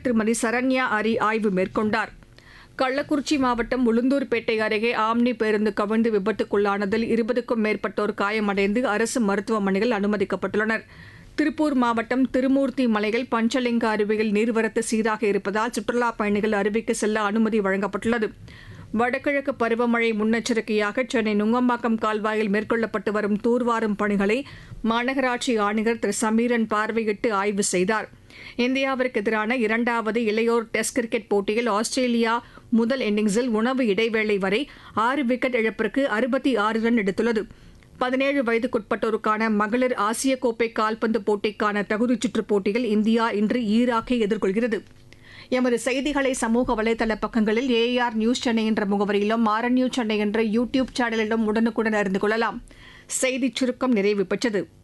திருமதி சரண்யா அரி ஆய்வு மேற்கொண்டார் கள்ளக்குறிச்சி மாவட்டம் உளுந்தூர்பேட்டை அருகே ஆம்னி பேருந்து கவிழ்ந்து விபத்துக்குள்ளானதில் இருபதுக்கும் மேற்பட்டோர் காயமடைந்து அரசு மருத்துவமனையில் அனுமதிக்கப்பட்டுள்ளனர் திருப்பூர் மாவட்டம் திருமூர்த்தி மலையில் பஞ்சலிங்க அருவியில் நீர்வரத்து சீராக இருப்பதால் சுற்றுலாப் பயணிகள் அருவிக்கு செல்ல அனுமதி வழங்கப்பட்டுள்ளது வடகிழக்கு பருவமழை முன்னெச்சரிக்கையாக சென்னை நுங்கம்பாக்கம் கால்வாயில் மேற்கொள்ளப்பட்டு வரும் தூர்வாரும் பணிகளை மாநகராட்சி ஆணையர் திரு சமீரன் பார்வையிட்டு ஆய்வு செய்தார் இந்தியாவிற்கு எதிரான இரண்டாவது இளையோர் டெஸ்ட் கிரிக்கெட் போட்டியில் ஆஸ்திரேலியா முதல் இன்னிங்ஸில் உணவு இடைவேளை வரை ஆறு விக்கெட் இழப்பிற்கு அறுபத்தி ஆறு ரன் எடுத்துள்ளது பதினேழு வயதுக்குட்பட்டோருக்கான மகளிர் ஆசிய கோப்பை கால்பந்து போட்டிக்கான தகுதிச் சுற்றுப் போட்டியில் இந்தியா இன்று ஈராக்கை எதிர்கொள்கிறது எமது செய்திகளை சமூக வலைதள பக்கங்களில் ஏஆர் நியூஸ் சென்னை என்ற முகவரியிலும் ஆர் நியூஸ் சென்னை என்ற யூ டியூப் சேனலிலும் உடனுக்குடன் அறிந்து கொள்ளலாம் செய்திச் சுருக்கம் நிறைவு பெற்றது